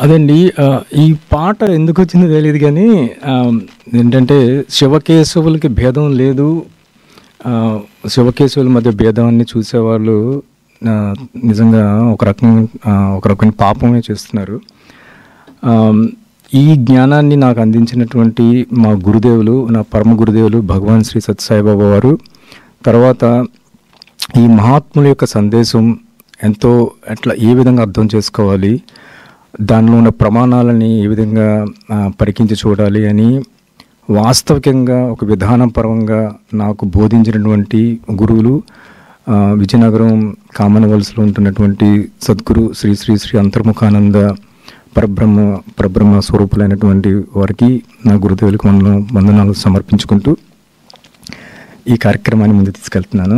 అదండి ఆ, ఈ పాట ఎందుకు వచ్చిందో తెలియదు కానీ ఆ, ఏంటంటే శివకేశవులకి భేదం లేదు ఆ, శివకేశవుల మధ్య భేదాన్ని చూసేవాళ్ళు ఆ, నిజంగా ఒక రకం ఆ, ఒక రకమైన పాపమే చేస్తున్నారు ఆ, ఈ జ్ఞానాన్ని నాకు అందించినటువంటి మా గురుదేవులు నా పరమ గురుదేవులు భగవాన్ శ్రీ సత్యసాయిబాబా వారు తర్వాత ఈ మహాత్ముల యొక్క సందేశం ఎంతో ఎట్లా ఏ విధంగా అర్థం చేసుకోవాలి దానిలో ఉన్న ప్రమాణాలని ఏ విధంగా ఆ, పరికించి చూడాలి అని వాస్తవికంగా ఒక విధానపరంగా నాకు బోధించినటువంటి గురువులు ఆ, విజయనగరం కామన్వెల్స్లో ఉంటున్నటువంటి సద్గురు శ్రీ శ్రీ శ్రీ అంతర్ముఖానంద పరబ్రహ్మ పరబ్రహ్మ స్వరూపులైనటువంటి వారికి నా గురుదేవులకు వందన వందనాలు సమర్పించుకుంటూ ఈ కార్యక్రమాన్ని ముందు తీసుకెళ్తున్నాను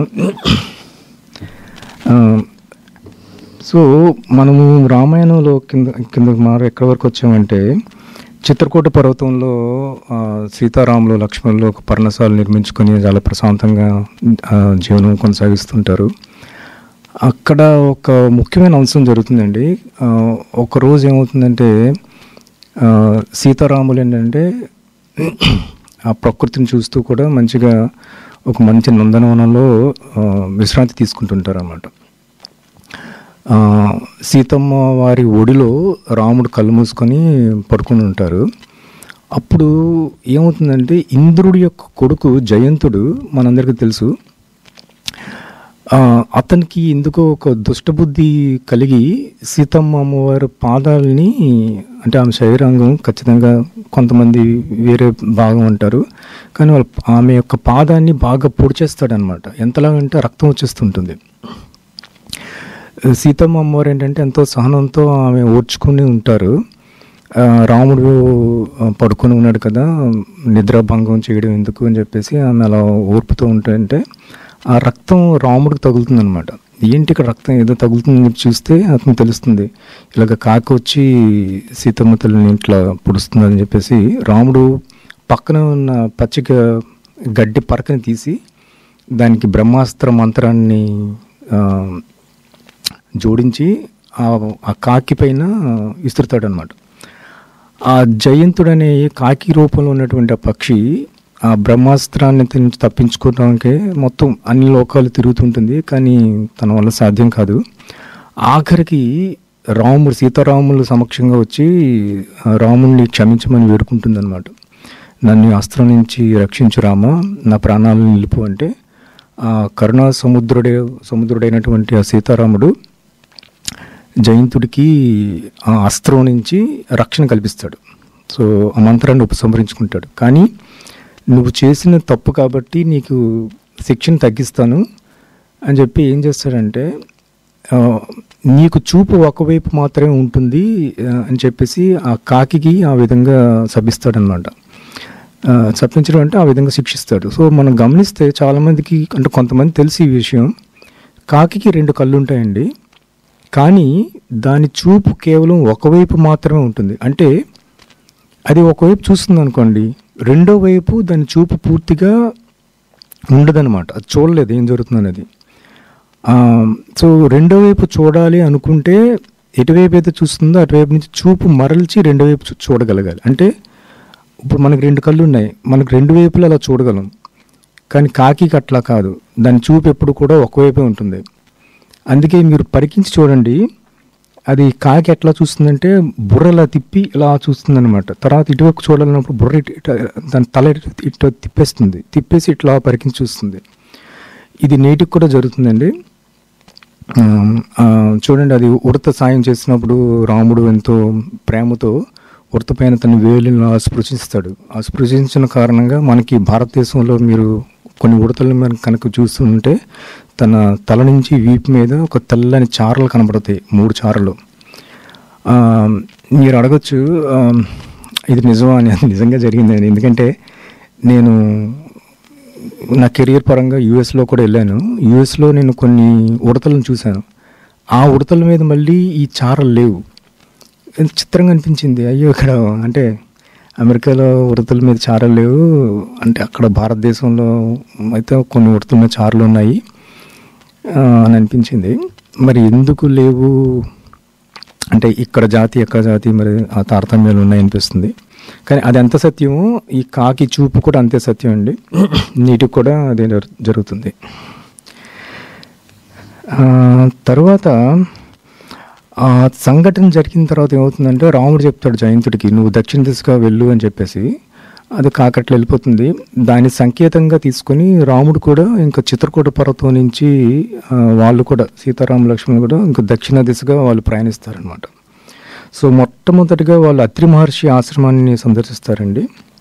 ఆ, సో మనము రామాయణంలో కింద కింద మారు ఎక్కడి వరకు వచ్చామంటే చిత్రకూట పర్వతంలో ఆ, సీతారాములు లక్ష్మణులు ఒక పర్ణశాల నిర్మించుకొని చాలా ప్రశాంతంగా ఆ, జీవనం కొనసాగిస్తుంటారు అక్కడ ఒక ముఖ్యమైన అంశం జరుగుతుందండి ఆ, ఒక రోజు ఏమవుతుందంటే ఆ, సీతారాములు ఏంటంటే ఆ ప్రకృతిని చూస్తూ కూడా మంచిగా ఒక మంచి నందనవనంలో ఆ, విశ్రాంతి తీసుకుంటుంటారు అన్నమాట ఆ, సీతమ్మ వారి ఒడిలో రాముడు కళ్ళు మూసుకొని పడుకొని ఉంటారు అప్పుడు ఏమవుతుందంటే ఇంద్రుడి యొక్క కొడుకు జయంతుడు మనందరికీ తెలుసు ఆ, అతనికి ఎందుకో ఒక దుష్టబుద్ధి కలిగి సీతమ్మ అమ్మవారి పాదాలని అంటే ఆమె శరీరాంగం ఖచ్చితంగా కొంతమంది వేరే భాగం అంటారు కానీ వాళ్ళ ఆమె యొక్క పాదాన్ని బాగా పొడిచేస్తాడనమాట ఎంతలాగంటే రక్తం వచ్చేస్తుంటుంది సీతమ్మ అమ్మవారు ఏంటంటే ఎంతో సహనంతో ఆమె ఓర్చుకుని ఉంటారు ఆ, రాముడు ఆ, పడుకొని ఉన్నాడు కదా నిద్రాభంగం చేయడం ఎందుకు అని చెప్పేసి ఆమె అలా ఓర్పుతూ ఉంటుంటే ఆ రక్తం రాముడికి తగులుతుందనమాట ఏంటి ఇక్కడ రక్తం ఏదో తగులుతుందని చెప్పి చూస్తే అతను తెలుస్తుంది ఇలాగ కాకి వచ్చి సీతమ్మ తల్లిని ఇట్లా పొడుస్తుందని చెప్పేసి రాముడు పక్కన ఉన్న పచ్చిక గడ్డి పరకని తీసి దానికి బ్రహ్మాస్త్ర మంత్రాన్ని ఆ, జోడించి ఆ ఆ కాకి పైన విస్తురుతాడు అనమాట ఆ జయంతుడు అనే కాకి రూపంలో ఉన్నటువంటి ఆ పక్షి ఆ బ్రహ్మాస్త్రాన్ని నుంచి తప్పించుకోవడానికి మొత్తం అన్ని లోకాలు తిరుగుతుంటుంది కానీ తన వల్ల సాధ్యం కాదు ఆఖరికి రాముడు సీతారాములు సమక్షంగా వచ్చి ఆ రాముడిని క్షమించమని వేడుకుంటుంది అనమాట నన్ను ఈ అస్త్రం నుంచి రక్షించు రామా నా ప్రాణాలను నిలుపు అంటే ఆ కరుణా సముద్రుడే సముద్రుడైనటువంటి ఆ సీతారాముడు జయంతుడికి ఆ అస్త్రం నుంచి రక్షణ కల్పిస్తాడు సో ఆ మంత్రాన్ని ఉపసంహరించుకుంటాడు కానీ నువ్వు చేసిన తప్పు కాబట్టి నీకు శిక్షను తగ్గిస్తాను అని చెప్పి ఏం చేస్తాడంటే ఆ, నీకు చూపు ఒకవైపు మాత్రమే ఉంటుంది ఆ, అని చెప్పేసి ఆ కాకికి ఆ విధంగా శపిస్తాడనమాట ఆ, శపించడం అంటే ఆ విధంగా శిక్షిస్తాడు సో మనం గమనిస్తే చాలామందికి అంటే కొంతమంది తెలిసి ఈ విషయం కాకికి రెండు కళ్ళు ఉంటాయండి కానీ దాని చూపు కేవలం ఒకవైపు మాత్రమే ఉంటుంది అంటే అది ఒకవైపు చూస్తుంది అనుకోండి రెండో వైపు దాని చూపు పూర్తిగా ఉండదన్నమాట అది చూడలేదు ఏం జరుగుతుంది అనేది ఆ, సో రెండో వైపు చూడాలి అనుకుంటే ఎటువైపు అయితే చూస్తుందో అటువైపు నుంచి చూపు మరల్చి రెండో వైపు చూ- చూడగలగాలి అంటే ఇప్పుడు మనకు రెండు కళ్ళు ఉన్నాయి మనకు రెండు వైపులు అలా చూడగలం కానీ కాకికి అట్లా కాదు దాని చూపు ఎప్పుడు కూడా ఒకవైపే ఉంటుంది అందుకే మీరు పరికించి చూడండి అది కాకి ఎట్లా చూస్తుందంటే బుర్ర ఇలా తిప్పి ఇలా చూస్తుంది అనమాట తర్వాత ఇటువైపు చూడాలన్నప్పుడు బుర్ర ఇటు ఇటు దాని తల ఇటు ఇటు తిప్పేస్తుంది తిప్పేసి ఇట్లా పరికించి చూస్తుంది ఇది నేటికి కూడా జరుగుతుందండి ఆ, ఆ, చూడండి అది ఉడత సాయం చేసినప్పుడు రాముడు ఎంతో ప్రేమతో ఉడత పైన తన వేలును స్పృశిస్తాడు ఆ స్పృశించిన కారణంగా మనకి భారతదేశంలో మీరు కొన్ని ఉడతలు మనం కనుక చూస్తుంటే తన తల నుంచి వీపు మీద ఒక తెల్లని చారలు కనబడతాయి మూడు చారలు ఆ, మీరు అడగచ్చు ఆ, ఇది నిజమా అని అది నిజంగా జరిగిందని ఎందుకంటే నేను నా కెరియర్ పరంగా యూఎస్లో కూడా వెళ్ళాను యూఎస్లో నేను కొన్ని ఉడతలను చూశాను ఆ ఉడతల మీద మళ్ళీ ఈ చారలు లేవు ఎంత చిత్రంగా అనిపించింది అయ్యో ఇక్కడ అంటే అమెరికాలో ఉడతల మీద చారలు లేవు అంటే అక్కడ భారతదేశంలో అయితే కొన్ని ఉడతల మీద చారలు ఉన్నాయి ఆ, అని అనిపించింది మరి ఎందుకు లేవు అంటే ఇక్కడ జాతి ఎక్కడ జాతి మరి ఆ తారతమ్యాలు ఉన్నాయనిపిస్తుంది కానీ అది ఎంత సత్యమో ఈ కాకి చూపు కూడా అంతే సత్యం అండి నీటికి కూడా అదే జరు- జరుగుతుంది ఆ, తర్వాత ఆ సంఘటన జరిగిన తర్వాత ఏమవుతుందంటే రాముడు చెప్తాడు జయంతుడికి నువ్వు దక్షిణ దిశగా వెళ్ళు అని చెప్పేసి అది కాకట్లు వెళ్ళిపోతుంది దాని సంకేతంగా తీసుకొని రాముడు కూడా ఇంకా చిత్రకూట పర్వతం నుంచి ఆ, వాళ్ళు కూడా సీతారామ లక్ష్మణులు కూడా ఇంకా దక్షిణ దిశగా వాళ్ళు ప్రయాణిస్తారనమాట సో మొట్టమొదటిగా వాళ్ళు అత్రి మహర్షి ఆశ్రమాన్ని సందర్శిస్తారండి